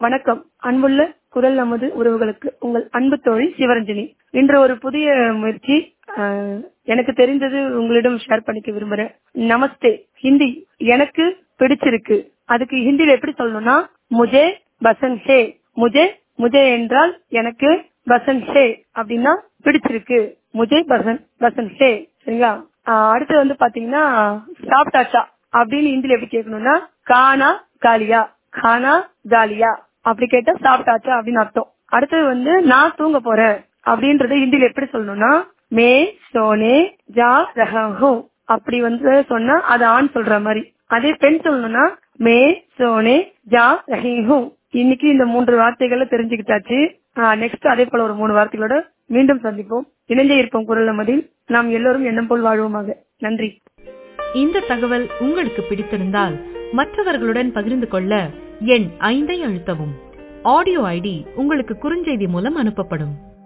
வணக்கம் அன்புள்ள குரல் நமது உறவுகளுக்கு உங்கள் அன்பு தோழி சிவரஞ்சனி இன்று ஒரு புதிய முயற்சி அஹ், எனக்கு தெரிந்தது உங்களிடம் ஷேர் பண்ணிக்க விரும்புறேன் நமஸ்தே ஹிந்தி எனக்கு பிடிச்சிருக்கு அதுக்கு ஹிந்தில எப்படி சொல்லணும்னா முஜே பசன் ஹே முஜே முஜே என்றால் எனக்கு பசன் ஹே அப்படின்னா பிடிச்சிருக்கு முஜே பசன் பசன் ஹே சரிங்களா அஹ், அடுத்து வந்து பாத்தீங்கன்னா சாப்பிட்டாச்சா அப்படின்னு ஹிந்தில எப்படி கேட்கணும்னா கானா காலியா கானா காலியா அப்படி கேட்டா சாப்பிட்டாச்சா அப்படின்னு அர்த்தம் அடுத்தது வந்து நான் தூங்க போறேன் அப்படின்றது ஹிந்தில எப்படி சொல்லணும்னா மே சோனே ஜா ரஹூ அப்படி வந்து சொன்னா அது ஆண் சொல்ற மாதிரி அதே பெண் சொல்லணும்னா மே சோனே ஜா ரஹீஹூ இன்னைக்கு இந்த மூன்று வார்த்தைகளை தெரிஞ்சுக்கிட்டாச்சு நெக்ஸ்ட் அதே போல ஒரு மூணு வார்த்தைகளோட மீண்டும் சந்திப்போம் இணைஞ்சே இருப்போம் குரல் நமதில் நாம் எல்லோரும் எண்ணம் போல் வாழ்வோமாக நன்றி இந்த தகவல் உங்களுக்கு பிடித்திருந்தால் மற்றவர்களுடன் பகிர்ந்து கொள்ள எண் ஐந்தை அழுத்தவும் ஆடியோ ஐடி உங்களுக்கு குறுஞ்செய்தி மூலம் அனுப்பப்படும்